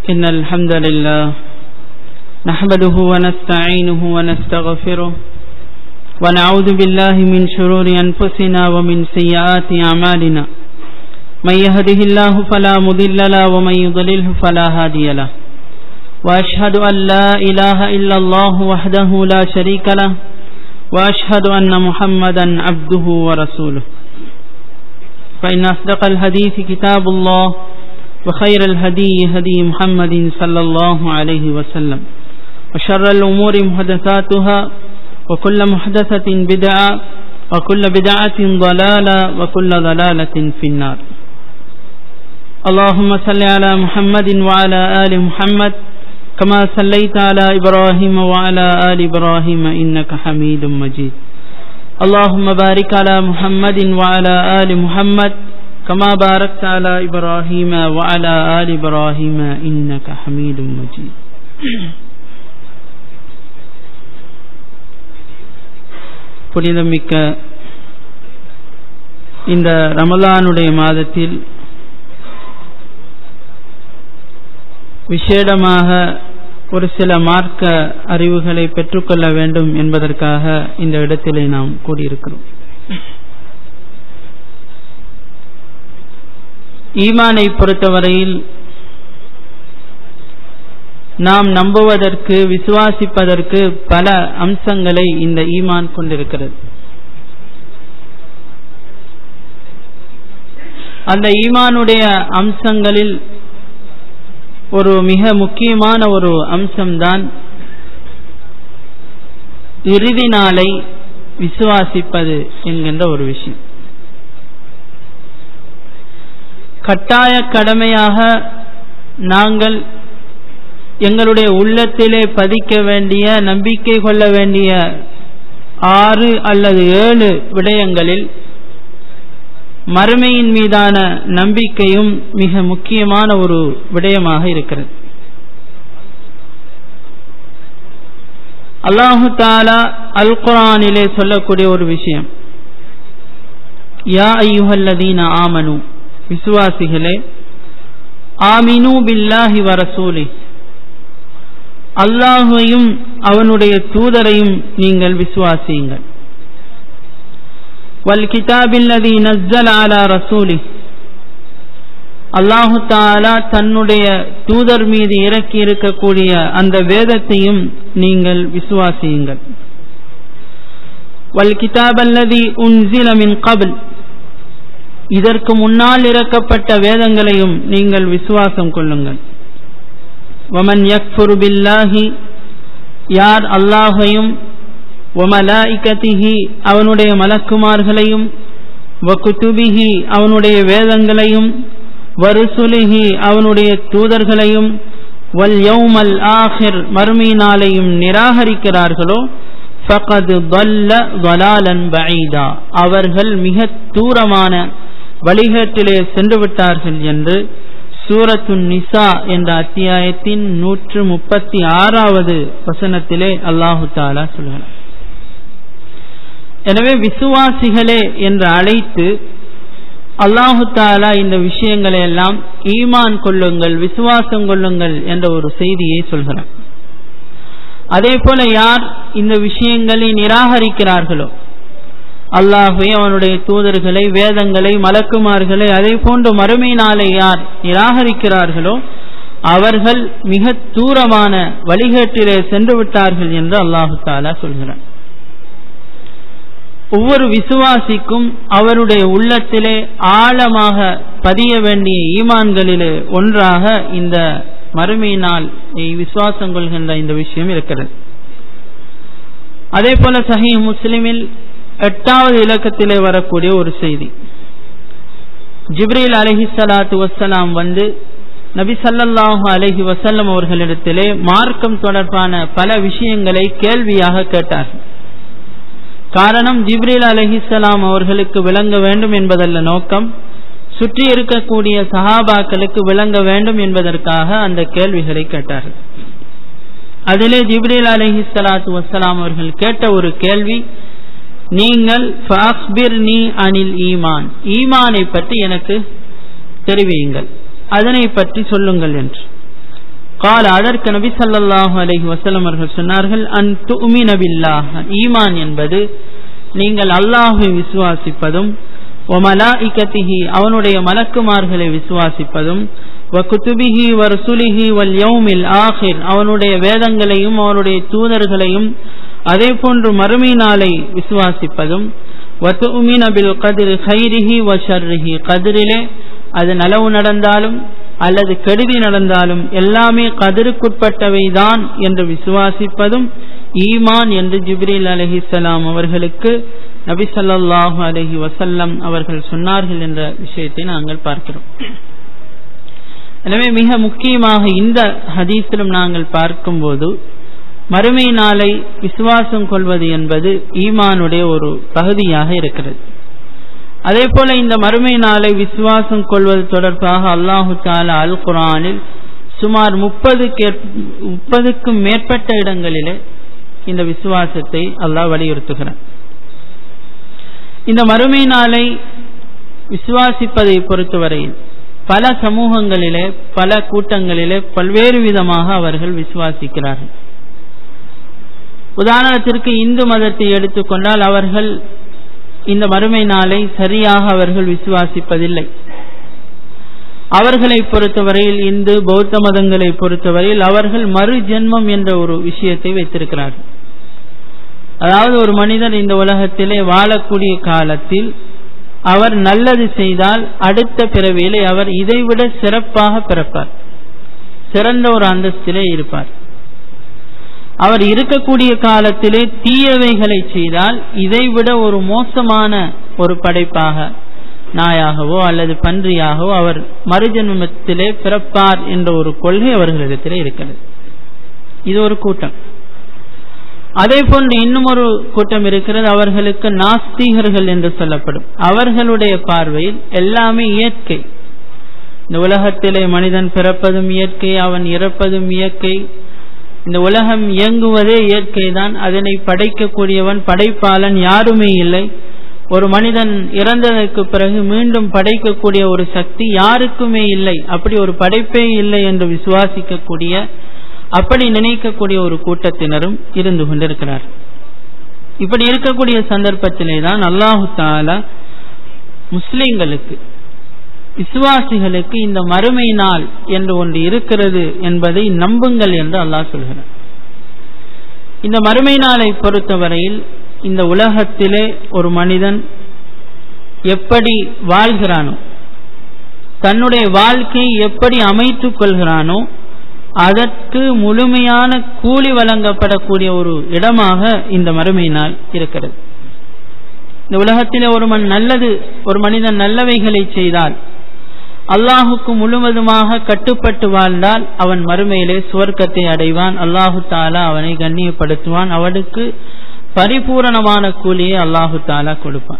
إن الحمد لله نحمده ونستعينه ونستغفره ونعوذ بالله من شرور أنفسنا ومن سيئات أعمالنا من يهده الله فلا مضل له ومن يضلله فلا هادي له وأشهد أن لا إله إلا الله وحده لا شريك له وأشهد أن محمدا عبده ورسوله فإن أصدق الحديث كتاب الله وخير الهدي هدي محمد صلى الله عليه وسلم وشر الأمور محدثاتها وكل محدثة بدعة وكل بدعة ضلالة وكل ضلالة في النار اللهم صل على محمد وعلى آل محمد كما صليت على إبراهيم وعلى آل إبراهيم إنك حميد مجيد اللهم بارك على محمد وعلى آل محمد كما باركت على إبراهيم وعلى آل إبراهيم إنك حميد مجيد புனிதமிக்க இந்த ரமலானுடைய மாதத்தில் விசேடமாக ஒரு சில மார்க்க அறிவுகளை பெற்றுக்கொள்ள வேண்டும் என்பதற்காக இந்த இடத்திலே நாம் கூடியிருக்கிறோம் ஈமானை பொறுத்தவரையில் நாம் நம்புவதற்கு விசுவாசிப்பதற்கு பல அம்சங்களை இந்த ஈமான் கொண்டிருக்கிறது அந்த ஈமானுடைய அம்சங்களில் ஒரு மிக முக்கியமான ஒரு அம்சம்தான் இறுதி நாளை விசுவாசிப்பது என்கின்ற ஒரு விஷயம் கட்டாய கடமையாக நாங்கள் எங்களுடைய உள்ளத்திலே பதிக்க வேண்டிய நம்பிக்கை கொள்ள வேண்டிய ஆறு அல்லது ஏழு விடயங்களில் மறுமையின் மீதான நம்பிக்கையும் மிக முக்கியமான ஒரு விடயமாக இருக்கிறது அல்லாஹு தாலா அல் குரானிலே சொல்லக்கூடிய ஒரு விஷயம் யா ஐயுஹல்லதீன ஆமனு விசுவாசிகளே ஆமினு பில்லாஹி வரசூலி அல்லாஹையும் அவனுடைய தூதரையும் நீங்கள் விசுவாசியுங்கள் வல் கிதாபில்லதி நஸ்ஸல் அலா ரசூலி அல்லாஹு தாலா தன்னுடைய தூதர் மீது இறக்கி இருக்கக்கூடிய அந்த வேதத்தையும் நீங்கள் விசுவாசியுங்கள் வல் கிதாபல்லதி உன்சில மின் கபில் இதற்கு முன்னால் இறக்கப்பட்ட வேதங்களையும் நீங்கள் விசுவாசம் கொள்ளுங்கள் வமன் யக்ஃபுரு பில்லாஹி யார் அல்லாஹையும் ஒமலாய்கதிஹி அவனுடைய மலக்குமார்களையும் வகுத்துபிஹி அவனுடைய வேதங்களையும் வருசுலிஹி அவனுடைய தூதர்களையும் வல் யௌமல் ஆஹிர் மறுமையினாலையும் நிராகரிக்கிறார்களோ ஃபகது பல்ல வலாலன் பஈதா அவர்கள் மிக தூரமான வழிகேட்டிலே சென்று விட்டார்கள் என்று சூரத்து நிசா என்ற அத்தியாயத்தின் நூற்று முப்பத்தி ஆறாவது வசனத்திலே அல்லாஹு தாலா சொல்கிறார் எனவே விசுவாசிகளே என்று அழைத்து அல்லாஹு தாலா இந்த விஷயங்களை எல்லாம் ஈமான் கொள்ளுங்கள் விசுவாசம் கொள்ளுங்கள் என்ற ஒரு செய்தியை சொல்கிறார் அதே போல யார் இந்த விஷயங்களை நிராகரிக்கிறார்களோ அல்லாஹை அவனுடைய தூதர்களை வேதங்களை மலக்குமார்களை அதே போன்று மறுமை நாளை யார் நிராகரிக்கிறார்களோ அவர்கள் மிக தூரமான வழிகேட்டிலே சென்று விட்டார்கள் என்று அல்லாஹு தாலா சொல்கிறார் ஒவ்வொரு விசுவாசிக்கும் அவருடைய உள்ளத்திலே ஆழமாக பதிய வேண்டிய ஈமான்களிலே ஒன்றாக இந்த மறுமையினால் விசுவாசம் கொள்கின்ற இந்த விஷயம் இருக்கிறது அதே போல சஹி முஸ்லிமில் எட்டாவது இலக்கத்திலே வரக்கூடிய ஒரு செய்தி ஜிப்ரீல் அலஹி சலாத்து வசலாம் வந்து நபி சல்லல்லாஹு அலஹி வசல்லம் அவர்களிடத்திலே மார்க்கம் தொடர்பான பல விஷயங்களை கேள்வியாக கேட்டார்கள் காரணம் ஜிப்ரீல் அலஹிசலாம் அவர்களுக்கு விளங்க வேண்டும் என்பதல்ல நோக்கம் சுற்றி இருக்கக்கூடிய சஹாபாக்களுக்கு விளங்க வேண்டும் என்பதற்காக அந்த கேள்விகளை கேட்டார்கள் அதிலே ஜிப்ரீல் அலஹி சலாத்து வசலாம் அவர்கள் கேட்ட ஒரு கேள்வி நீங்கள் நீ அனில் ஈமான் ஈமானை பற்றி எனக்கு தெரிவியுங்கள் அதனை பற்றி சொல்லுங்கள் என்று கால அதற்கு நபி ஸல்லல்லாஹு அலைஹி வஸல்லம் அவர்கள் சொன்னார்கள் அன் துமின பில்லாஹ் ஈமான் என்பது நீங்கள் அல்லாஹ்வை விசுவாசிப்பதும் ஒமலாஇகத்திஹி அவனுடைய மலக்குமார்களை விசுவாசிப்பதும் வ குதுபிஹி வ ரசுலிஹி வல் யௌமில் ஆஹிர் அவனுடைய வேதங்களையும் அவனுடைய தூதர்களையும் அதே போன்று மறுமை நாளை விசுவாசிப்பதும் வ துமின பில் கதிர் கைரிஹி வ ஷர்ரிஹி கதிரிலே அது நலவு நடந்தாலும் அல்லது கெடுதி நடந்தாலும் எல்லாமே கதிருக்குட்பட்டவைதான் என்று விசுவாசிப்பதும் ஈமான் என்று ஜிப்ரீல் அலஹிசலாம் அவர்களுக்கு நபி ஸல்லல்லாஹு அலைஹி வசல்லம் அவர்கள் சொன்னார்கள் என்ற விஷயத்தை நாங்கள் பார்க்கிறோம் எனவே மிக முக்கியமாக இந்த ஹதீஸிலும் நாங்கள் பார்க்கும்போது மறுமை நாளை விசுவாசம் கொள்வது என்பது ஈமானுடைய ஒரு பகுதியாக இருக்கிறது அதே போல இந்த மறுமை நாளை விசுவாசம் கொள்வது தொடர்பாக அல்லாஹு தாலா அல் குரானில் சுமார் முப்பது முப்பதுக்கும் மேற்பட்ட இடங்களிலே இந்த விசுவாசத்தை அல்லாஹ் வலியுறுத்துகிறார் இந்த மறுமை நாளை விசுவாசிப்பதை பொறுத்தவரையில் பல சமூகங்களிலே பல கூட்டங்களிலே பல்வேறு விதமாக அவர்கள் விசுவாசிக்கிறார்கள் உதாரணத்திற்கு இந்து மதத்தை எடுத்துக்கொண்டால் அவர்கள் இந்த மறுமை நாளை சரியாக அவர்கள் விசுவாசிப்பதில்லை அவர்களை பொறுத்தவரையில் இந்து பௌத்த மதங்களை பொறுத்தவரையில் அவர்கள் மறு ஜென்மம் என்ற ஒரு விஷயத்தை வைத்திருக்கிறார்கள் அதாவது ஒரு மனிதர் இந்த உலகத்திலே வாழக்கூடிய காலத்தில் அவர் நல்லது செய்தால் அடுத்த பிறவியிலே அவர் இதைவிட சிறப்பாக பிறப்பார் சிறந்த ஒரு அந்தஸ்திலே இருப்பார் அவர் இருக்கக்கூடிய காலத்திலே தீயவைகளை செய்தால் இதைவிட ஒரு மோசமான ஒரு படைப்பாக நாயாகவோ அல்லது பன்றியாகவோ அவர் மறுஜன்மத்திலே பிறப்பார் என்ற ஒரு கொள்கை அவர்களிடத்திலே இருக்கிறது இது ஒரு கூட்டம் அதே போன்று இன்னும் ஒரு கூட்டம் இருக்கிறது அவர்களுக்கு நாஸ்திகர்கள் என்று சொல்லப்படும் அவர்களுடைய பார்வையில் எல்லாமே இயற்கை இந்த உலகத்திலே மனிதன் பிறப்பதும் இயற்கை அவன் இறப்பதும் இயற்கை இந்த உலகம் இயங்குவதே இயற்கை தான் அதனை படைக்கக்கூடியவன் படைப்பாளன் யாருமே இல்லை ஒரு மனிதன் இறந்ததற்கு பிறகு மீண்டும் படைக்கக்கூடிய ஒரு சக்தி யாருக்குமே இல்லை அப்படி ஒரு படைப்பே இல்லை என்று விசுவாசிக்கக்கூடிய அப்படி நினைக்கக்கூடிய ஒரு கூட்டத்தினரும் இருந்து கொண்டிருக்கிறார் இப்படி இருக்கக்கூடிய சந்தர்ப்பத்திலே தான் அல்லாஹு தாலா முஸ்லிம்களுக்கு விசுவாசிகளுக்கு இந்த மறுமை நாள் என்று ஒன்று இருக்கிறது என்பதை நம்புங்கள் என்று அல்லாஹ் சொல்கிறார் இந்த மறுமை நாளை பொறுத்தவரையில் இந்த உலகத்திலே ஒரு மனிதன் எப்படி வாழ்கிறானோ தன்னுடைய வாழ்க்கையை எப்படி அமைத்துக் கொள்கிறானோ அதற்கு முழுமையான கூலி வழங்கப்படக்கூடிய ஒரு இடமாக இந்த மறுமை நாள் இருக்கிறது இந்த உலகத்திலே ஒரு மண் நல்லது ஒரு மனிதன் நல்லவைகளை செய்தால் அல்லாஹுக்கு முழுவதுமாக கட்டுப்பட்டு வாழ்ந்தால் அவன் மறுமையிலே சுவர்க்கத்தை அடைவான் அல்லாஹு தாலா அவனை கண்ணியப்படுத்துவான் அவனுக்கு பரிபூரணமான கூலியை அல்லாஹு தாலா கொடுப்பான்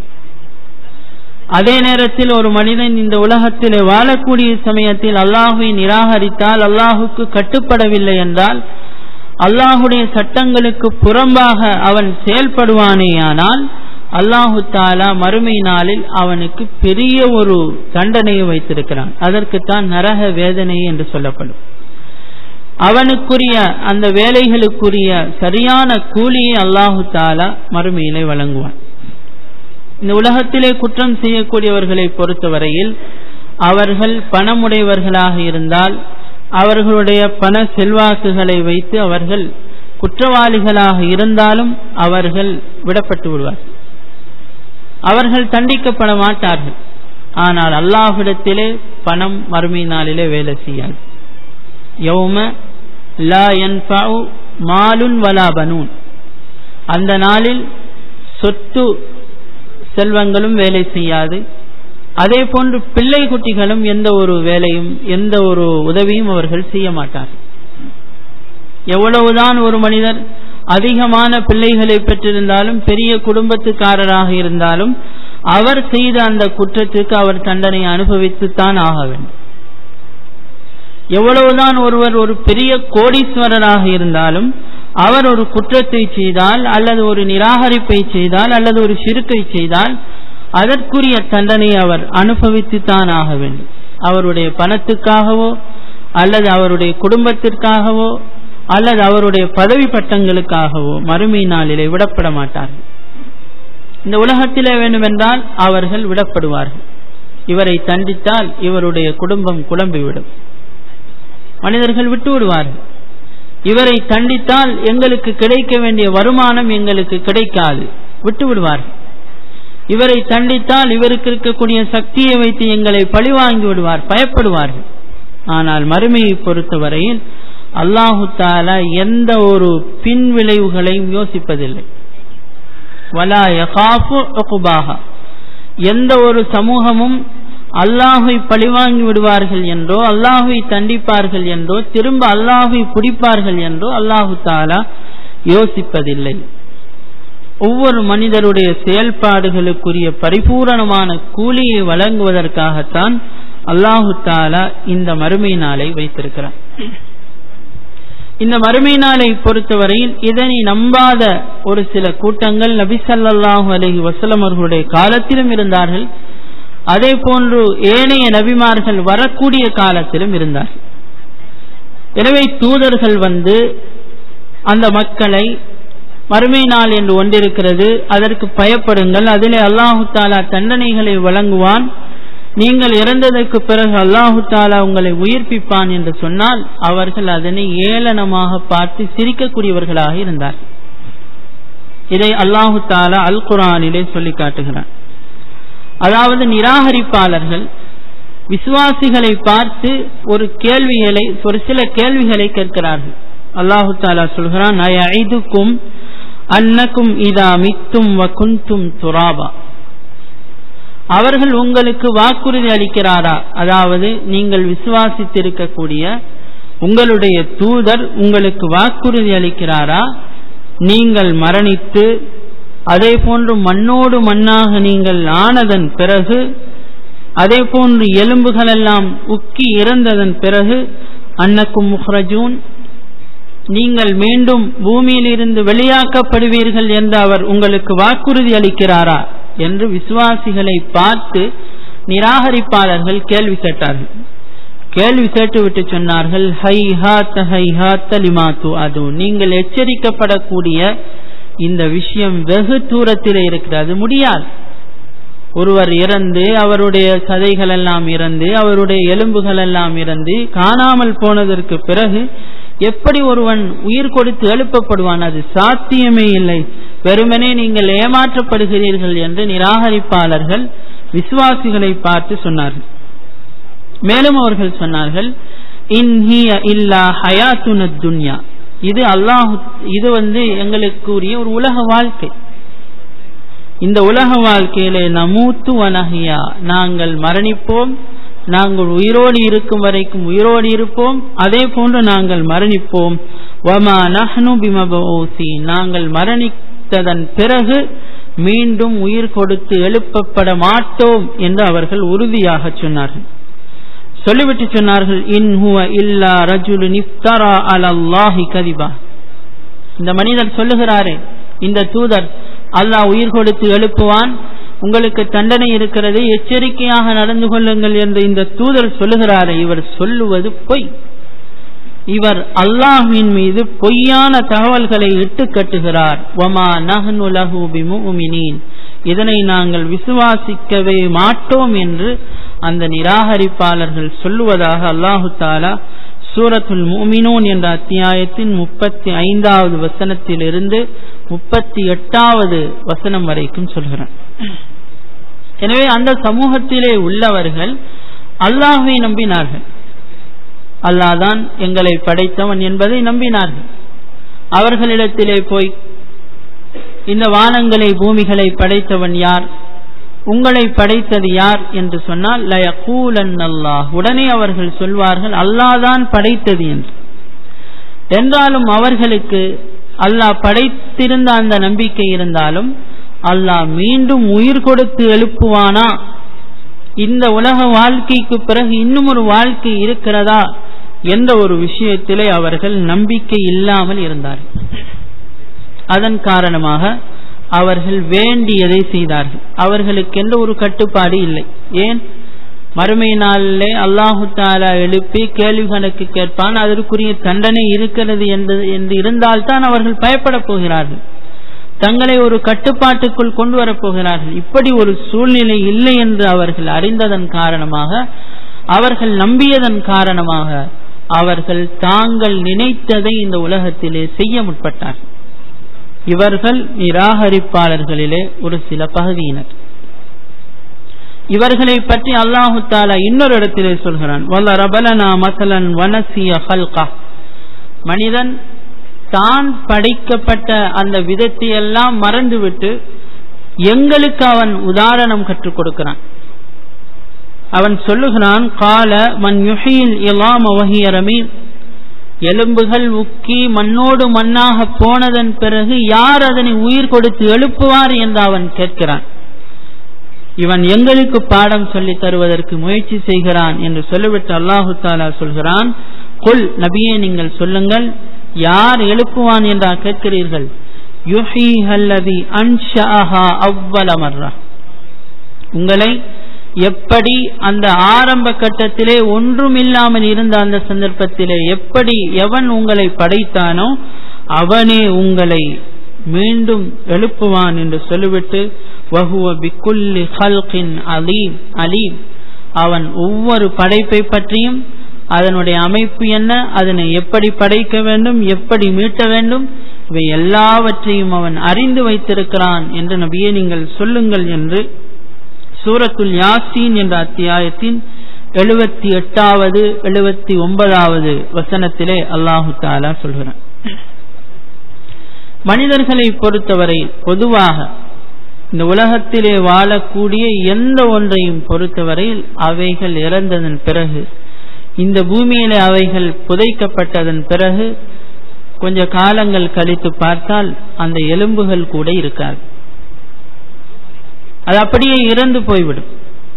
அதே நேரத்தில் ஒரு மனிதன் இந்த உலகத்திலே வாழக்கூடிய சமயத்தில் அல்லாஹுவை நிராகரித்தால் அல்லாஹுக்கு கட்டுப்படவில்லை என்றால் அல்லாஹுடைய சட்டங்களுக்கு புறம்பாக அவன் செயல்படுவானேயானால் அல்லாஹு தாலா மறுமை நாளில் அவனுக்கு பெரிய ஒரு தண்டனையை வைத்திருக்கிறான் அதற்குத்தான் நரக வேதனை என்று சொல்லப்படும் அவனுக்குரிய அந்த வேலைகளுக்குரிய சரியான கூலியை அல்லாஹு தாலா மறுமையிலே வழங்குவான் இந்த உலகத்திலே குற்றம் செய்யக்கூடியவர்களை பொறுத்தவரையில் அவர்கள் பணமுடையவர்களாக இருந்தால் அவர்களுடைய பண செல்வாக்குகளை வைத்து அவர்கள் குற்றவாளிகளாக இருந்தாலும் அவர்கள் விடப்பட்டு விடுவார்கள் அவர்கள் தண்டிக்கப்பட மாட்டார்கள் ஆனால் அல்லாஹ்விடத்திலே பணம் மறுமை நாளிலே வேலை செய்யாது யௌம லா யன்ஃபஉ மாலுன் வலா பனூன் அந்த நாளில் சொத்து செல்வங்களும் வேலை செய்யாது அதே போன்று பிள்ளை குட்டிகளும் எந்த ஒரு வேலையும் எந்த ஒரு உதவியும் அவர்கள் செய்ய மாட்டார்கள் எவ்வளவுதான் ஒரு மனிதர் அதிகமான பிள்ளைகளை பெற்றிருந்தாலும் பெரிய குடும்பத்துக்காரராக இருந்தாலும் அவர் செய்த அந்த குற்றத்துக்கு அவர் தண்டனை அனுபவித்துத்தான் ஆக வேண்டும் எவ்வளவுதான் ஒருவர் ஒரு பெரிய கோடீஸ்வரராக இருந்தாலும் அவர் ஒரு குற்றத்தை செய்தால் அல்லது ஒரு நிராகரிப்பை செய்தால் அல்லது ஒரு சிறுக்கை செய்தால் அதற்குரிய தண்டனை அவர் அனுபவித்துத்தான் ஆக வேண்டும் அவருடைய பணத்துக்காகவோ அல்லது அவருடைய குடும்பத்திற்காகவோ அல்லது அவருடைய பதவி பட்டங்களுக்காகவோ மறுமை நாளிலே விடப்பட மாட்டார்கள் இந்த உலகத்திலே வேண்டுமென்றால் அவர்கள் விடப்படுவார்கள் இவரை தண்டித்தால் இவருடைய குடும்பம் குழம்பிவிடும் மனிதர்கள் விட்டு விடுவார்கள் இவரை தண்டித்தால் எங்களுக்கு கிடைக்க வேண்டிய வருமானம் எங்களுக்கு கிடைக்காது விட்டு விடுவார்கள் இவரை தண்டித்தால் இவருக்கு இருக்கக்கூடிய சக்தியை வைத்து எங்களை பழிவாங்கி விடுவார் பயப்படுவார்கள் ஆனால் மறுமையை பொறுத்தவரையில் அல்லாஹு தாலா எந்த ஒரு பின் விளைவுகளையும் யோசிப்பதில்லை வலா யகாஃபு உகுபாஹா எந்த ஒரு சமூகமும் அல்லாஹை பழிவாங்கி விடுவார்கள் என்றோ அல்லாஹை தண்டிப்பார்கள் என்றோ திரும்ப அல்லாஹை பிடிப்பார்கள் என்றோ அல்லாஹு தாலா யோசிப்பதில்லை ஒவ்வொரு மனிதருடைய செயல்பாடுகளுக்குரிய பரிபூரணமான கூலியை வழங்குவதற்காகத்தான் அல்லாஹு தாலா இந்த மறுமை நாளை வைத்திருக்கிறார் இந்த மறுமை நாளை பொறுத்தவரையில் இதனை நம்பாத ஒரு சில கூட்டங்கள் நபி சல்லாஹூ அலஹி வசலம் அவர்களுடைய காலத்திலும் இருந்தார்கள் அதே போன்று ஏனைய நபிமார்கள் வரக்கூடிய காலத்திலும் இருந்தார்கள் எனவே தூதர்கள் வந்து அந்த மக்களை மறுமை நாள் என்று ஒன்றிருக்கிறது அதற்கு பயப்படுங்கள் அதிலே அல்லாஹு தாலா தண்டனைகளை வழங்குவான் நீங்கள் இறந்ததற்கு பிறகு அல்லாஹு தாலா உங்களை உயிர்ப்பிப்பான் என்று சொன்னால் அவர்கள் அதனை ஏளனமாக பார்த்து சிரிக்கக்கூடியவர்களாக இருந்தார் இதை அல்லாஹு தாலா அல் குரானிலே சொல்லி காட்டுகிறார் அதாவது நிராகரிப்பாளர்கள் விசுவாசிகளை பார்த்து ஒரு கேள்விகளை ஒரு சில கேள்விகளை கேட்கிறார்கள் அல்லாஹு தாலா சொல்கிறான் ஐதுக்கும் அன்னக்கும் இதா மித்தும் வ குந்தும் துராபா அவர்கள் உங்களுக்கு வாக்குறுதி அளிக்கிறாரா அதாவது நீங்கள் விசுவாசித்திருக்கக்கூடிய உங்களுடைய தூதர் உங்களுக்கு வாக்குறுதி அளிக்கிறாரா நீங்கள் மரணித்து அதே போன்று மண்ணோடு மண்ணாக நீங்கள் ஆனதன் பிறகு அதே போன்று எலும்புகள் எல்லாம் உக்கி இறந்ததன் பிறகு அன்னக்கும் முஹ்ரஜூன் நீங்கள் மீண்டும் பூமியிலிருந்து வெளியாக்கப்படுவீர்கள் என்று அவர் உங்களுக்கு வாக்குறுதி அளிக்கிறாரா என்று விசுவாசிகளை பார்த்து நிராகரிப்பாளர்கள் கேள்வி கேட்டார்கள் கேள்வி கேட்டுவிட்டு சொன்னார்கள் ஹை ஹாத் ஹை ஹாத் லிமாத்து அது நீங்கள் எச்சரிக்கப்படக்கூடிய இந்த விஷயம் வெகு தூரத்தில் இருக்கிறது முடியாது ஒருவர் இறந்து அவருடைய சதைகள் எல்லாம் இறந்து அவருடைய எலும்புகள் எல்லாம் இறந்து காணாமல் போனதற்கு பிறகு எப்படி ஒருவன் உயிர் கொடுத்து எழுப்பப்படுவான் அது சாத்தியமே இல்லை வெறுமனே நீங்கள் ஏமாற்றப்படுகிறீர்கள் என்று நிராகரிப்பாளர்கள் விசுவாசிகளை பார்த்து சொன்னார்கள் மேலும் அவர்கள் சொன்னார்கள் இன்ஹிய இல்லா ஹயாத்துன துன்யா இது அல்லாஹு இது வந்து எங்களுக்குரிய ஒரு உலக வாழ்க்கை இந்த உலக வாழ்க்கையிலே நமூத்து வனஹியா நாங்கள் மரணிப்போம் நாங்கள் உயிரோடு இருக்கும் வரைக்கும் உயிரோடு இருப்போம் அதே போன்று நாங்கள் மரணிப்போம் வமா நஹ்னு பிமபூசி நாங்கள் மரணித்ததன் பிறகு மீண்டும் உயிர் கொடுத்து எழுப்பப்பட மாட்டோம் என்று அவர்கள் உறுதியாக சொன்னார்கள் சொல்லிவிட்டு சொன்னார்கள் இன் ஹுவ இல்லா ரஜுலு நிஃப்தரா அலல்லாஹி கதிபா இந்த மனிதர் சொல்லுகிறாரே இந்த தூதர் அல்லாஹ் உயிர் கொடுத்து எழுப்புவான் உங்களுக்கு தண்டனை இருக்கிறது எச்சரிக்கையாக நடந்து கொள்ளுங்கள் என்று இந்த தூதர் சொல்லுகிறாரே இவர் சொல்லுவது பொய் இவர் அல்லாஹ்வின் மீது பொய்யான தகவல்களை இட்டு கட்டுகிறார் ஒமா நஹ்னு லஹு பிமுமினீன் இதனை நாங்கள் விசுவாசிக்கவே மாட்டோம் என்று அந்த நிராகரிப்பாளர்கள் சொல்லுவதாக அல்லாஹு தாலா சூரத்துல் முமினூன் என்ற அத்தியாயத்தின் முப்பத்தி ஐந்தாவது வசனத்திலிருந்து முப்பத்தி எட்டாவது வசனம் வரைக்கும் சொல்கிறார் எனவே அந்த சமூகத்திலே உள்ளவர்கள் அல்லாஹை நம்பினார்கள் அல்லாதான் எங்களை படைத்தவன் என்பதை நம்பினார்கள் அவர்களிடத்திலே போய் இந்த வானங்களை பூமிகளை படைத்தவன் யார் உங்களை படைத்தது யார் என்று சொன்னால் லயகூலன் அல்லாஹ் உடனே அவர்கள் சொல்வார்கள் அல்லாதான் படைத்தது என்று என்றாலும் அவர்களுக்கு அல்லாஹ் படைத்திருந்த அந்த நம்பிக்கை இருந்தாலும் அல்லாஹ் மீண்டும் உயிர் கொடுத்து எழுப்புவானா இந்த உலக வாழ்க்கைக்கு பிறகு இன்னும் ஒரு வாழ்க்கை இருக்கிறதா என்ற ஒரு விஷயத்திலே அவர்கள் நம்பிக்கை இல்லாமல் இருந்தார்கள் அதன் காரணமாக அவர்கள் வேண்டியதை செய்தார்கள் அவர்களுக்கென்ற ஒரு கட்டுப்பாடு இல்லை ஏன் மறுமை நாளிலே அல்லாஹு தாலா எழுப்பி கேள்வி கணக்கு கேட்பான் அதற்குரிய தண்டனை இருக்கிறது என்று என்று இருந்தால்தான் அவர்கள் பயப்பட போகிறார்கள் தங்களை ஒரு கட்டுப்பாட்டுக்குள் கொண்டு வரப் போகிறார்கள் இப்படி ஒரு சூழ்நிலை இல்லை என்று அவர்கள் அறிந்ததன் காரணமாக அவர்கள் நம்பியதன் காரணமாக அவர்கள் தாங்கள் நினைத்ததை இந்த உலகத்திலே செய்ய முற்பட்டார்கள் இவர்கள் நிராகரிப்பாளர்களிலே ஒரு சில பகுதியினர் இவர்களை பற்றி அல்லாஹு தாலா இன்னொரு இடத்திலே சொல்கிறான் வல்ல ரபலனா மசலன் வனசிய ஹல்கா மனிதன் தான் படைக்கப்பட்ட அந்த விதத்தை எல்லாம் மறந்துவிட்டு எங்களுக்கு அவன் உதாரணம் கற்றுக் கொடுக்கிறான் அவன் சொல்லுகிறான் கால மன் யுஹில் இலாம் அவஹியரமி எலும்புகள் உக்கி மண்ணோடு மண்ணாக போனதன் பிறகு யார் அதனை உயிர் கொடுத்து எழுப்புவார் என்று அவன் கேட்கிறான் இவன் எங்களுக்கு பாடம் சொல்லி தருவதற்கு முயற்சி செய்கிறான் என்று சொல்லிவிட்டு அல்லாஹு தாலா சொல்கிறான் கொல் நபியே நீங்கள் சொல்லுங்கள் யார் எழுப்புவான் என்றா கேட்கிறீர்கள் உங்களை எப்படி அந்த ஆரம்ப கட்டத்திலே ஒன்றுமில்லாமல் இருந்த அந்த சந்தர்ப்பத்திலே எப்படி எவன் உங்களை படைத்தானோ அவனே உங்களை மீண்டும் எழுப்புவான் என்று சொல்லிவிட்டு வகுவ பிக்குல்லி ஹல்கின் அலீம் அலீம் அவன் ஒவ்வொரு படைப்பை பற்றியும் அதனுடைய அமைப்பு என்ன அதனை எப்படி படைக்க வேண்டும் எப்படி மீட்ட வேண்டும் இவை எல்லாவற்றையும் அவன் அறிந்து வைத்திருக்கிறான் என்று நபியே நீங்கள் சொல்லுங்கள் என்று சூரத்துல் யாசீன் என்ற அத்தியாயத்தின் எழுபத்தி எட்டாவது எழுபத்தி ஒன்பதாவது வசனத்திலே அல்லாஹு தாலா சொல்கிறான் மனிதர்களை பொறுத்தவரை பொதுவாக இந்த உலகத்திலே வாழக்கூடிய எந்த ஒன்றையும் பொறுத்தவரையில் அவைகள் இறந்ததன் பிறகு இந்த பூமியில அவைகள் புதைக்கப்பட்டதன் பிறகு கொஞ்ச காலங்கள் கழித்து பார்த்தால் அந்த எலும்புகள் கூட இருக்காது அது அப்படியே இறந்து போய்விடும்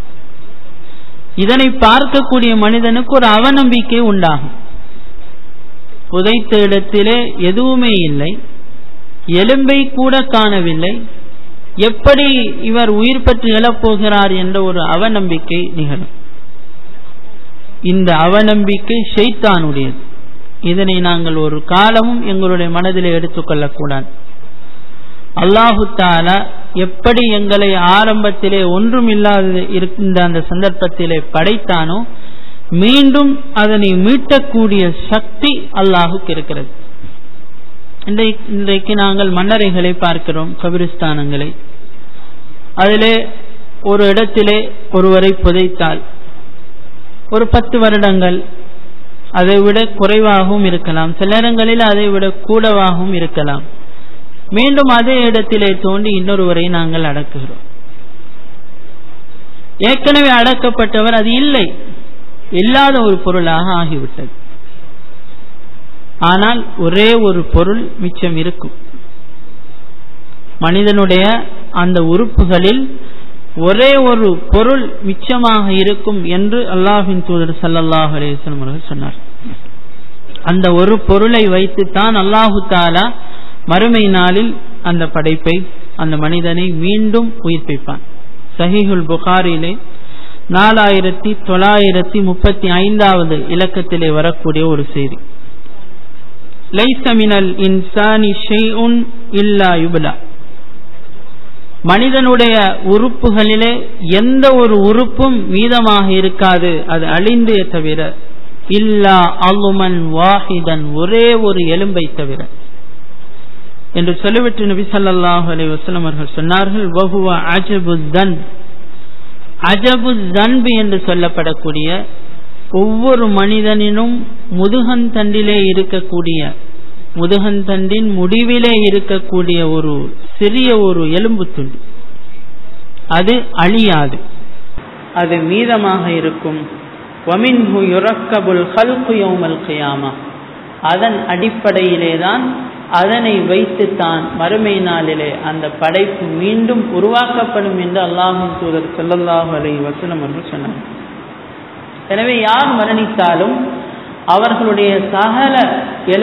இதனை பார்க்கக்கூடிய மனிதனுக்கு ஒரு அவநம்பிக்கை உண்டாகும் புதைத்த இடத்திலே எதுவுமே இல்லை எலும்பை கூட காணவில்லை எப்படி இவர் உயிர் பற்றி எழப்போகிறார் என்ற ஒரு அவநம்பிக்கை நிகழும் இந்த அவநம்பிக்கை ஷைத்தானுடையது இதனை நாங்கள் ஒரு காலமும் எங்களுடைய மனதிலே எடுத்துக்கொள்ளக்கூடாது அல்லாஹு தாலா எப்படி எங்களை ஆரம்பத்திலே ஒன்றும் இல்லாத இருந்த அந்த சந்தர்ப்பத்திலே படைத்தானோ மீண்டும் அதனை மீட்டக்கூடிய சக்தி அல்லாஹுக்கு இருக்கிறது இன்றைக்கு நாங்கள் மன்னரைகளை பார்க்கிறோம் கபிரிஸ்தானங்களை அதிலே ஒரு இடத்திலே ஒருவரை புதைத்தால் ஒரு பத்து வருடங்கள் அதை விட குறைவாகவும் இருக்கலாம் சில நேரங்களில் அதை விட கூடவாகவும் இருக்கலாம் மீண்டும் அதே இடத்திலே தோண்டி இன்னொருவரை நாங்கள் அடக்குகிறோம் ஏற்கனவே அடக்கப்பட்டவர் அது இல்லை இல்லாத ஒரு பொருளாக ஆகிவிட்டது ஆனால் ஒரே ஒரு பொருள் மிச்சம் இருக்கும் மனிதனுடைய அந்த உறுப்புகளில் ஒரே ஒரு பொருள் மிச்சமாக இருக்கும் என்று அல்லாஹின் தூதர் சல்லாஹ் அலேஸ்லம் அவர்கள் சொன்னார் அந்த ஒரு பொருளை வைத்துத்தான் அல்லாஹு தாலா மறுமை நாளில் அந்த படைப்பை அந்த மனிதனை மீண்டும் உயிர்ப்பிப்பான் சஹிஹுல் புகாரிலே நாலாயிரத்தி தொள்ளாயிரத்தி முப்பத்தி ஐந்தாவது இலக்கத்திலே வரக்கூடிய ஒரு செய்தி லைசமினல் இன்சானி ஷெய்உன் இல்லா யுபலா மனிதனுடைய உறுப்புகளிலே எந்த ஒரு உறுப்பும் மீதமாக இருக்காது அது அழிந்தே தவிர இல்லா அலுமன் வாஹிதன் ஒரே ஒரு எலும்பை தவிர என்று சொல்லிவிட்டு நபி சல்லாஹ் அலி வசலம் அவர்கள் சொன்னார்கள் வகுவ அஜபு தன் அஜபு தன்பு என்று சொல்லப்படக்கூடிய ஒவ்வொரு மனிதனினும் முதுகந்தண்டிலே இருக்கக்கூடிய முதுகந்தண்டின் முடிவிலே இருக்கக்கூடிய ஒரு சிறிய ஒரு எலும்பு துண்டு அது அழியாது அது மீதமாக இருக்கும் வமின்ஹு யுரக்கபுல் ஹல்கு யௌமல் கியாமா அதன் அடிப்படையிலேதான் அதனை வைத்துத்தான் மறுமை நாளிலே அந்த படைப்பு மீண்டும் உருவாக்கப்படும் என்று அல்லாஹும் தூதர் செல்லல்லாஹு அலை வசனம் என்று சொன்னார் எனவே யார் மரணித்தாலும் அவர்களுடைய சகல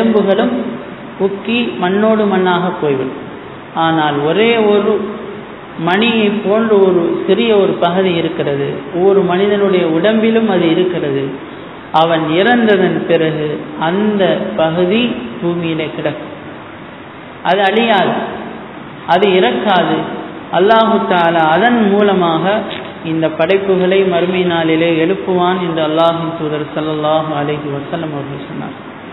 எலும்புகளும் உக்கி மண்ணோடு மண்ணாக போய்விடும் ஆனால் ஒரே ஒரு மணியை போன்ற ஒரு சிறிய ஒரு பகுதி இருக்கிறது ஒவ்வொரு மனிதனுடைய உடம்பிலும் அது இருக்கிறது அவன் இறந்ததன் பிறகு அந்த பகுதி பூமியிலே கிடக்கும் அது அழியாது அது இறக்காது அல்லாஹு தாலா அதன் மூலமாக இந்த படைப்புகளை மறுமை நாளிலே எழுப்புவான் என்று அல்லாஹின் தூதர் சல்லாஹூ அலஹி வசல்லம் அவர்கள் சொன்னார்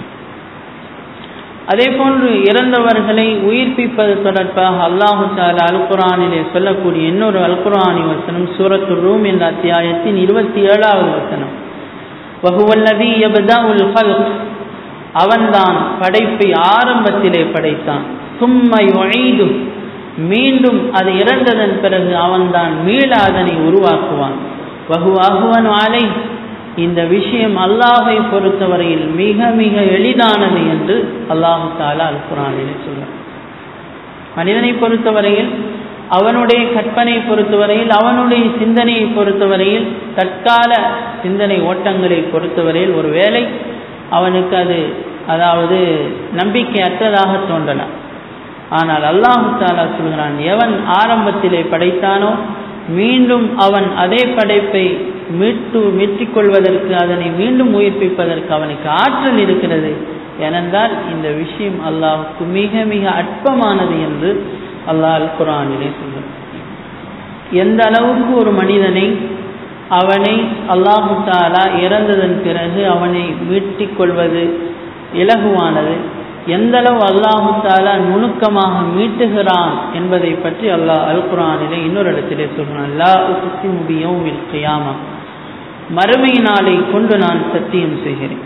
அதே போன்று இறந்தவர்களை உயிர்ப்பிப்பது தொடர்பாக அல்லாஹு தாலா அல் குரானிலே சொல்லக்கூடிய இன்னொரு அல் குரானி வசனம் சூரத்து ரூம் என்ற அத்தியாயத்தின் இருபத்தி ஏழாவது வசனம் வகுவல்லதி எபதா உல் ஹல்க் அவன்தான் படைப்பை ஆரம்பத்திலே படைத்தான் சும்மை ஒழிது மீண்டும் அது இறந்ததன் பிறகு அவன்தான் மீள அதனை உருவாக்குவான் வகு அகுவன் ஆலை இந்த விஷயம் அல்லாஹை பொறுத்தவரையில் மிக மிக எளிதானது என்று அல்லாஹு தாலா அல் குரானிலே சொல்றார் மனிதனை பொறுத்தவரையில் அவனுடைய கற்பனை பொறுத்தவரையில் அவனுடைய சிந்தனையை பொறுத்தவரையில் தற்கால சிந்தனை ஓட்டங்களை பொறுத்தவரையில் ஒரு வேலை அவனுக்கு அது அதாவது நம்பிக்கையற்றதாக தோன்றலாம் ஆனால் அல்லாஹு தாலா சொல்கிறான் எவன் ஆரம்பத்திலே படைத்தானோ மீண்டும் அவன் அதே படைப்பை மீட்டு மீட்டிக்கொள்வதற்கு அதனை மீண்டும் உயிர்ப்பிப்பதற்கு அவனுக்கு ஆற்றல் இருக்கிறது ஏனென்றால் இந்த விஷயம் அல்லாஹுக்கு மிக மிக அற்பமானது என்று அல்லாஹ் அல் குரானிலே சொல்கிறான் எந்த அளவுக்கு ஒரு மனிதனை அவனை அல்லாஹு தாலா இறந்ததன் பிறகு அவனை மீட்டிக் கொள்வது இலகுவானது எந்தளவு அல்லாஹு தாலா நுணுக்கமாக மீட்டுகிறான் என்பதை பற்றி அல்லாஹ் அல் குரானிலே இன்னொரு இடத்திலே சொல்கிறான் அல்லா உசி முடியும் கியாமா மறுமை நாளை கொண்டு நான் சத்தியம் செய்கிறேன்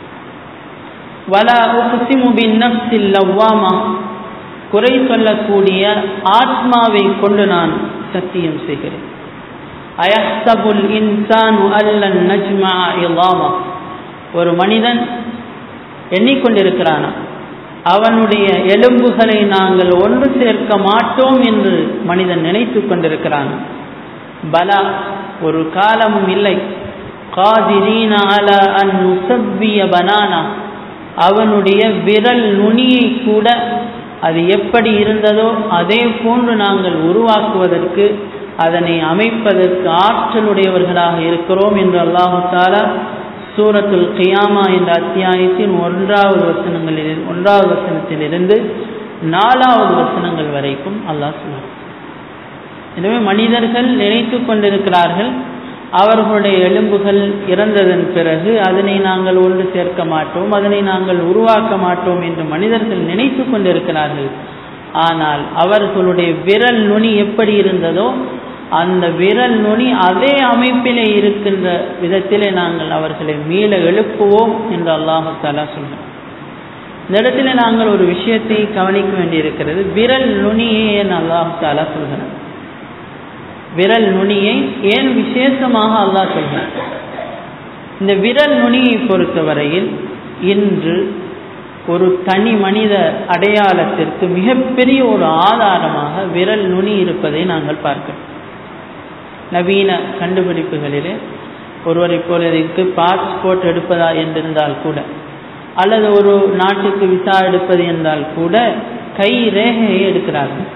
வலா உசி முபின் நப்சில் லவ்வாமா குறை சொல்லக்கூடிய ஆத்மாவை கொண்டு நான் சத்தியம் செய்கிறேன் அயஹ்தபுல் இன்சானு அல்லன் நஜ்மா இல்லாமா ஒரு மனிதன் எண்ணிக்கொண்டிருக்கிறானா அவனுடைய எலும்புகளை நாங்கள் ஒன்று சேர்க்க மாட்டோம் என்று மனிதன் நினைத்து கொண்டிருக்கிறான் பலா ஒரு காலமும் இல்லை காதிரீன அல அன் முசப்பிய பனானா அவனுடைய விரல் நுனியை கூட அது எப்படி இருந்ததோ அதே போன்று நாங்கள் உருவாக்குவதற்கு அதனை அமைப்பதற்கு ஆற்றலுடையவர்களாக இருக்கிறோம் என்று அல்லாஹு தாலா சூரத்துல் கியாமா என்ற அத்தியாயத்தின் ஒன்றாவது வசனங்களில் ஒன்றாவது வசனத்திலிருந்து நாலாவது வசனங்கள் வரைக்கும் அல்லாஹ் சொன்னார் எனவே மனிதர்கள் நினைத்து கொண்டிருக்கிறார்கள் அவர்களுடைய எலும்புகள் இறந்ததன் பிறகு அதனை நாங்கள் ஒன்று சேர்க்க மாட்டோம் அதனை நாங்கள் உருவாக்க மாட்டோம் என்று மனிதர்கள் நினைத்து கொண்டிருக்கிறார்கள் ஆனால் அவர்களுடைய விரல் நுனி எப்படி இருந்ததோ அந்த விரல் நுனி அதே அமைப்பிலே இருக்கின்ற விதத்திலே நாங்கள் அவர்களை மீள எழுப்புவோம் என்று அல்லாஹு தாலா சொல்கிறோம் இந்த இடத்துல நாங்கள் ஒரு விஷயத்தை கவனிக்க வேண்டியிருக்கிறது விரல் நுனியே என் அல்லாஹு தாலா சொல்கிறார் விரல் நுனியை ஏன் விசேஷமாக அல்லாஹ் சொல்கிறார் இந்த விரல் நுனியை பொறுத்தவரையில் இன்று ஒரு தனி மனித அடையாளத்திற்கு மிகப்பெரிய ஒரு ஆதாரமாக விரல் நுனி இருப்பதை நாங்கள் பார்க்கிறோம் நவீன கண்டுபிடிப்புகளிலே ஒருவரை போலருக்கு பாஸ்போர்ட் எடுப்பதா என்றிருந்தால் கூட அல்லது ஒரு நாட்டுக்கு விசா எடுப்பது என்றால் கூட கை ரேகையை எடுக்கிறார்கள்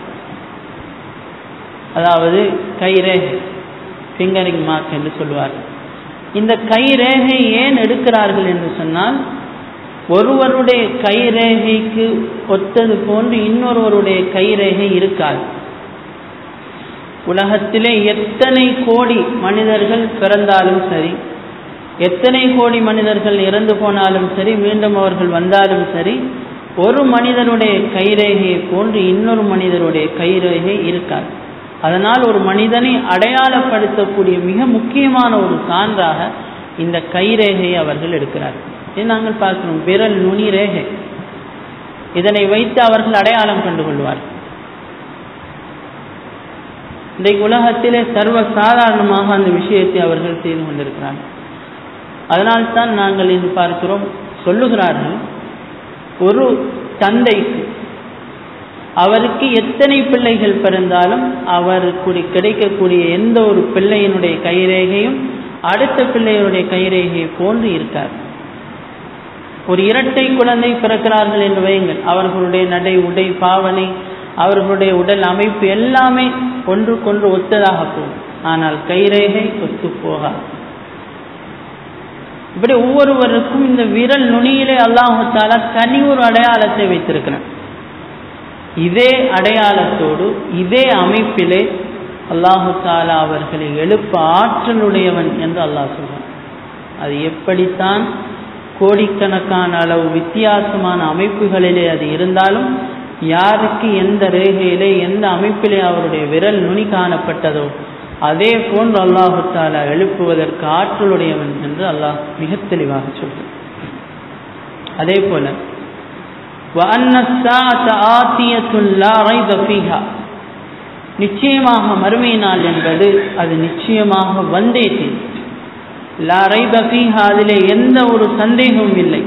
அதாவது கை ரேகை ஃபிங்கரிங் மார்க் என்று சொல்வார்கள் இந்த கை ரேகை ஏன் எடுக்கிறார்கள் என்று சொன்னால் ஒருவருடைய கைரேகைக்கு ஒத்தது போன்று இன்னொருவருடைய கைரேகை இருக்காது உலகத்திலே எத்தனை கோடி மனிதர்கள் பிறந்தாலும் சரி எத்தனை கோடி மனிதர்கள் இறந்து போனாலும் சரி மீண்டும் அவர்கள் வந்தாலும் சரி ஒரு மனிதனுடைய கைரேகையை போன்று இன்னொரு மனிதருடைய கைரேகை இருக்காது அதனால் ஒரு மனிதனை அடையாளப்படுத்தக்கூடிய மிக முக்கியமான ஒரு சான்றாக இந்த கைரேகையை அவர்கள் எடுக்கிறார்கள் இதை நாங்கள் பார்க்கிறோம் விரல் நுனி ரேகை இதனை வைத்து அவர்கள் அடையாளம் கண்டு கொள்வார்கள் இன்றைக்கு உலகத்திலே சர்வ சாதாரணமாக அந்த விஷயத்தை அவர்கள் செய்து கொண்டிருக்கிறார்கள் அதனால்தான் நாங்கள் இது பார்க்கிறோம் சொல்லுகிறார்கள் ஒரு தந்தைக்கு அவருக்கு எத்தனை பிள்ளைகள் பிறந்தாலும் அவருக்கு கிடைக்கக்கூடிய எந்த ஒரு பிள்ளையினுடைய கைரேகையும் அடுத்த பிள்ளையினுடைய கைரேகையை போன்று இருக்காது ஒரு இரட்டை குழந்தை பிறக்கிறார்கள் என்று வையுங்கள் அவர்களுடைய நடை உடை பாவனை அவர்களுடைய உடல் அமைப்பு எல்லாமே ஒன்றுக்கொன்று ஒத்ததாக போகும் ஆனால் கைரேகை ஒத்து போகாது இப்படி ஒவ்வொருவருக்கும் இந்த விரல் நுனியிலே அல்லாஹால தனி ஒரு அடையாளத்தை வைத்திருக்கிறான் இதே அடையாளத்தோடு இதே அமைப்பிலே அல்லாஹு தாலா அவர்களை எழுப்ப ஆற்றலுடையவன் என்று அல்லாஹ் சொல்றான் அது எப்படித்தான் கோடிக்கணக்கான அளவு வித்தியாசமான அமைப்புகளிலே அது இருந்தாலும் யாருக்கு எந்த ரேகையிலே எந்த அமைப்பிலே அவருடைய விரல் நுனி காணப்பட்டதோ அதே போன்று அல்லாஹு தாலா எழுப்புவதற்கு ஆற்றலுடையவன் என்று அல்லாஹ் மிக தெளிவாக சொல்கிறான் அதே போல நிச்சயமாக மறுமை நாள் என்பது அது நிச்சயமாக வந்தே தீரும் லா ரைப ஃபீஹா அதிலே எந்த ஒரு சந்தேகமும் இல்லை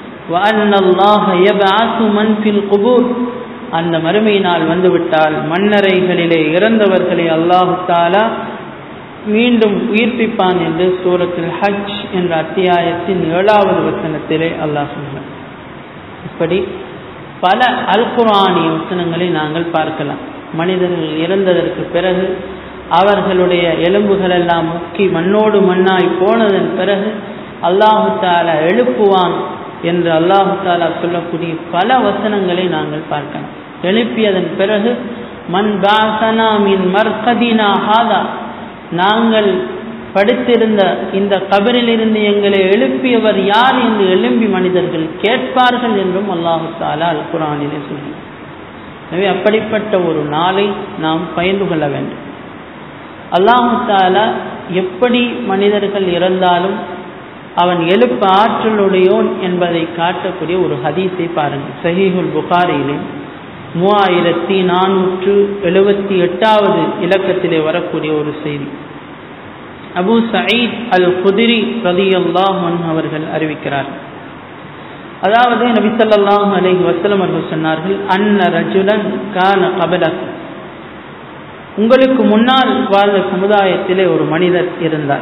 அந்த மறுமை நாள் வந்துவிட்டால் மன்னரைகளிலே இறந்தவர்களை அல்லாஹு தாலா மீண்டும் உயிர்ப்பிப்பான் என்று சூரத்தில் ஹஜ் என்ற அத்தியாயத்தின் ஏழாவது வசனத்திலே அல்லாஹ் சொன்னார் இப்படி பல அல் குரானிய வசனங்களை நாங்கள் பார்க்கலாம் மனிதர்கள் இறந்ததற்கு பிறகு அவர்களுடைய எலும்புகள் எல்லாம் முக்கி மண்ணோடு மண்ணாய் போனதன் பிறகு அல்லாஹு தாலா எழுப்புவான் என்று அல்லாஹு தாலா சொல்லக்கூடிய பல வசனங்களை நாங்கள் பார்க்கலாம் எழுப்பியதன் பிறகு மண் பாசனா மின் மர்கதினா ஹாதா நாங்கள் படுத்திருந்த இந்த கபரிலிருந்து எங்களை எழுப்பியவர் யார் என்று எழும்பி மனிதர்கள் கேட்பார்கள் என்றும் அல்லாஹு தாலா அல் குரானிலே சொல்லி எனவே அப்படிப்பட்ட ஒரு நாளை நாம் பயந்து கொள்ள வேண்டும் அல்லாஹு தாலா எப்படி மனிதர்கள் இறந்தாலும் அவன் எழுப்ப ஆற்றலுடையோன் என்பதை காட்டக்கூடிய ஒரு ஹதீஸை பாருங்கள் சஹீஹுல் புகாரியிலே மூவாயிரத்தி நானூற்று எழுபத்தி எட்டாவது இலக்கத்திலே வரக்கூடிய ஒரு செய்தி அபு சயீத் அல் குதிரி ரதி அல்லாஹன் அவர்கள் அறிவிக்கிறார் அதாவது நபி ஸல்லல்லாஹு அலைஹி வஸல்லம் அவர்கள் சொன்னார்கள் அன்ன ரஜுலன் கான கபலக் உங்களுக்கு முன்னால் வாழ்ந்த சமுதாயத்திலே ஒரு மனிதர் இருந்தார்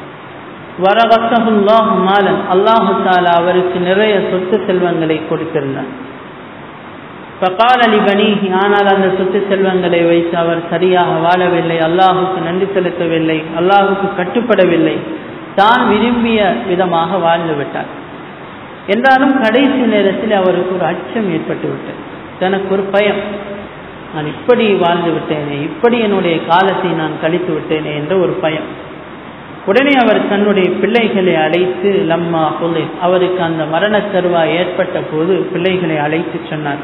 வரவசகுல்லாஹு மாலன் அல்லாஹு தாலா அவருக்கு நிறைய சொத்து செல்வங்களை கொடுத்திருந்தார் பகால் அலி பனீஹி ஆனால் அந்த சொத்து செல்வங்களை வைத்து அவர் சரியாக வாழவில்லை அல்லாஹுக்கு நன்றி செலுத்தவில்லை அல்லாஹுக்கு கட்டுப்படவில்லை தான் விரும்பிய விதமாக வாழ்ந்து விட்டார் என்றாலும் கடைசி நேரத்தில் அவருக்கு ஒரு அச்சம் ஏற்பட்டு விட்டது தனக்கு ஒரு பயம் நான் இப்படி வாழ்ந்து விட்டேனே இப்படி என்னுடைய காலத்தை நான் கழித்து விட்டேனே என்ற ஒரு பயம் உடனே அவர் தன்னுடைய பிள்ளைகளை அழைத்து லம்மா புலை அவருக்கு அந்த மரண தருவாய் ஏற்பட்ட போது பிள்ளைகளை அழைத்து சொன்னார்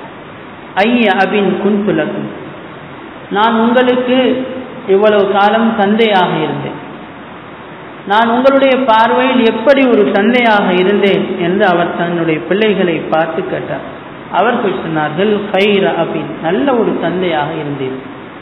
ஐய அபின் குன்புலக்கும் நான் உங்களுக்கு இவ்வளவு காலம் தந்தையாக இருந்தேன் நான் உங்களுடைய பார்வையில் எப்படி ஒரு தந்தையாக இருந்தேன் என்று அவர் தன்னுடைய பிள்ளைகளை பார்த்து கேட்டார் அவர்கள் சொன்னார்கள் ஹைர அபின் நல்ல ஒரு தந்தையாக இருந்தேன்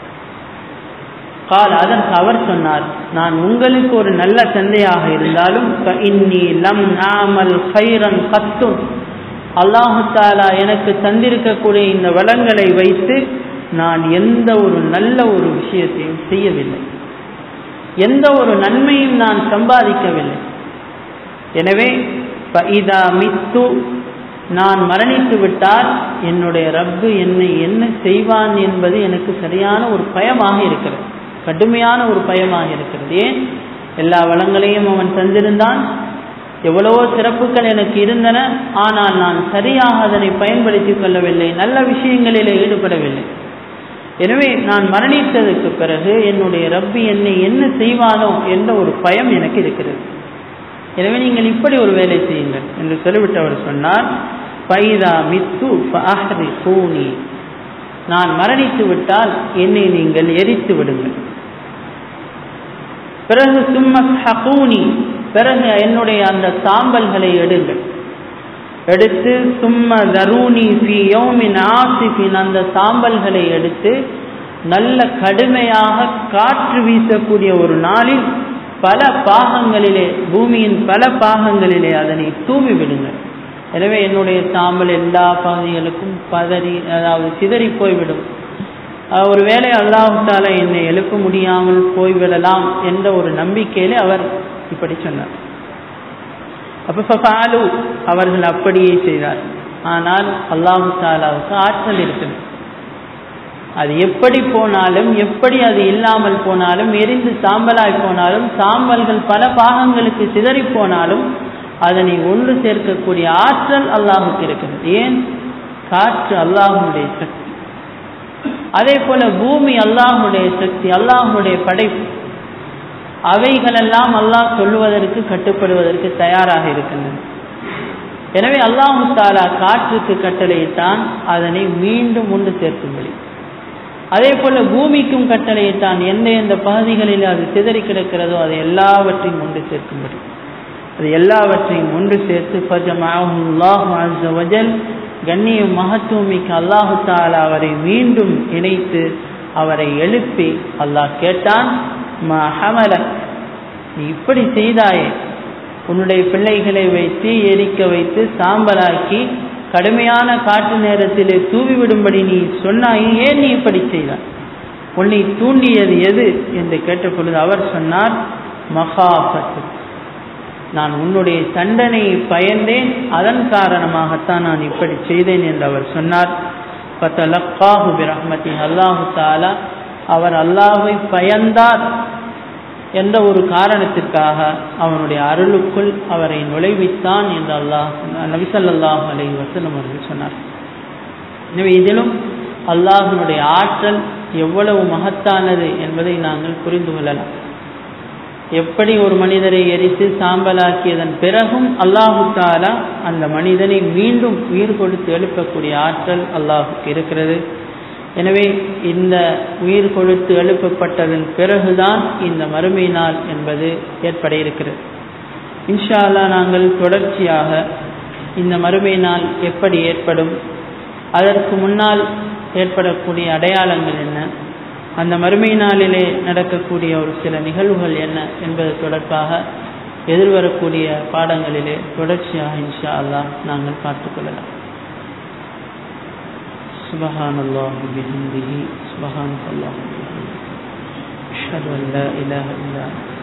கால் அதற்கு அவர் சொன்னார் நான் உங்களுக்கு ஒரு நல்ல தந்தையாக இருந்தாலும் இன்னி லம் நாமல் ஹைரன் கத்தும் அல்லாஹு தாலா எனக்கு தந்திருக்கக்கூடிய இந்த வளங்களை வைத்து நான் எந்த ஒரு நல்ல ஒரு விஷயத்தையும் செய்யவில்லை எந்த ஒரு நன்மையும் நான் சம்பாதிக்கவில்லை எனவே இதா மித்து நான் மரணித்து விட்டால் என்னுடைய ரப்பு என்னை என்ன செய்வான் என்பது எனக்கு சரியான ஒரு பயமாக இருக்கிறது கடுமையான ஒரு பயமாக இருக்கிறது ஏன் எல்லா வளங்களையும் அவன் தந்திருந்தான் எவ்வளவோ சிறப்புகள் எனக்கு இருந்தன ஆனால் நான் சரியாக அதனை பயன்படுத்திக் கொள்ளவில்லை நல்ல விஷயங்களில் ஈடுபடவில்லை எனவே நான் மரணித்ததுக்கு பிறகு என்னுடைய ரப்பி என்னை என்ன செய்வானோ என்ற ஒரு பயம் எனக்கு இருக்கிறது எனவே நீங்கள் இப்படி ஒரு வேலை செய்யுங்கள் என்று சொல்லிவிட்டு அவர் சொன்னார் பைதா மித்து ஃபஹரி பூனி நான் மரணித்து விட்டால் என்னை நீங்கள் எரித்து விடுங்கள் பிறகு சும்ம ஹகூனி பிறகு என்னுடைய அந்த சாம்பல்களை எடுங்கள் எடுத்து சும்ம தருணி ஃபி யோமின் ஆசிஃபின் அந்த சாம்பல்களை எடுத்து நல்ல கடுமையாக காற்று வீசக்கூடிய ஒரு நாளில் பல பாகங்களிலே பூமியின் பல பாகங்களிலே அதனை தூவி விடுங்கள் எனவே என்னுடைய சாம்பல் எல்லா பகுதிகளுக்கும் பதறி அதாவது சிதறி போய்விடும் ஒருவேளை அல்லாஹால என்னை எழுப்ப முடியாமல் போய்விடலாம் என்ற ஒரு நம்பிக்கையிலே அவர் இப்படி சொன்னார் அப்ப ஃபாலு அவர்கள் அப்படியே செய்தார் ஆனால் அல்லாஹு தாலாவுக்கு ஆற்றல் இருக்குது அது எப்படி போனாலும் எப்படி அது இல்லாமல் போனாலும் எரிந்து சாம்பலாய் போனாலும் சாம்பல்கள் பல பாகங்களுக்கு சிதறி போனாலும் அதனை ஒன்று சேர்க்கக்கூடிய ஆற்றல் அல்லாஹுக்கு இருக்கிறது ஏன் காற்று அல்லாஹுடைய சக்தி அதே போல பூமி அல்லாஹுடைய சக்தி அல்லாஹுடைய படைப்பு அவைகளெல்லாம் அல்லாஹ் சொல்லுவதற்கு கட்டுப்படுவதற்கு தயாராக இருக்கின்றன எனவே அல்லாஹு தாலா காற்றுக்கு கட்டளையிட்டான் அதனை மீண்டும் ஒன்று சேர்க்கும்படி அதே போல பூமிக்கும் கட்டளையிட்டான் எந்த எந்த பகுதிகளில் அது சிதறி கிடக்கிறதோ அதை எல்லாவற்றையும் ஒன்று சேர்க்கும்படி அது எல்லாவற்றையும் ஒன்று சேர்த்து ஃபஜமாஹுல்லாஹ் கண்ணியம் மகத்துவமிக்க அல்லாஹு தாலா அவரை மீண்டும் இணைத்து அவரை எழுப்பி அல்லாஹ் கேட்டான் மஹமல நீ இப்படி செய்தாயே உன்னுடைய பிள்ளைகளை வைத்து எரிக்க வைத்து சாம்பலாக்கி கடுமையான காட்டு நேரத்திலே தூவிவிடும்படி நீ சொன்னாயே ஏன் நீ இப்படி செய்தாய் உன்னை தூண்டியது எது என்று கேட்டபொழுது அவர் சொன்னார் மகாபத்து நான் உன்னுடைய தண்டனையை பயந்தேன் அதன் காரணமாகத்தான் நான் இப்படி செய்தேன் என்று அவர் சொன்னார் பத்தலக்காஹு பிரஹ்மதி அல்லாஹு தாலா அவர் அல்லாஹை பயந்தார் என்ற ஒரு காரணத்திற்காக அவனுடைய அருளுக்குள் அவரை நுழைவித்தான் என்று அல்லாஹ் நபிசல்லாஹ் அலை வசலம் அவர்கள் சொன்னார் எனவே இதிலும் அல்லாஹனுடைய ஆற்றல் எவ்வளவு மகத்தானது என்பதை நாங்கள் புரிந்து கொள்ளலாம் எப்படி ஒரு மனிதரை எரித்து சாம்பலாக்கியதன் பிறகும் அல்லாஹு தாலா அந்த மனிதனை மீண்டும் உயிர் கொடுத்து எழுப்பக்கூடிய ஆற்றல் அல்லாஹுக்கு இருக்கிறது எனவே இந்த உயிர் கொடுத்து எழுப்பப்பட்டதன் பிறகுதான் இந்த மறுமை நாள் என்பது ஏற்பட இருக்கிறது இன்ஷா அல்லா நாங்கள் தொடர்ச்சியாக இந்த மறுமை நாள் எப்படி ஏற்படும் அதற்கு முன்னால் ஏற்படக்கூடிய அடையாளங்கள் என்ன அந்த மறுமை நாளிலே நடக்கக்கூடிய ஒரு சில நிகழ்வுகள் என்ன என்பது தொடர்பாக எதிர்வரக்கூடிய பாடங்களிலே தொடர்ச்சியாக இன்ஷா அல்லா நாங்கள் பார்த்துக்கொள்ளலாம் سبحان الله بحمده سبحانك اللهم وبحمدك أشهد أن لا إله إلا أنت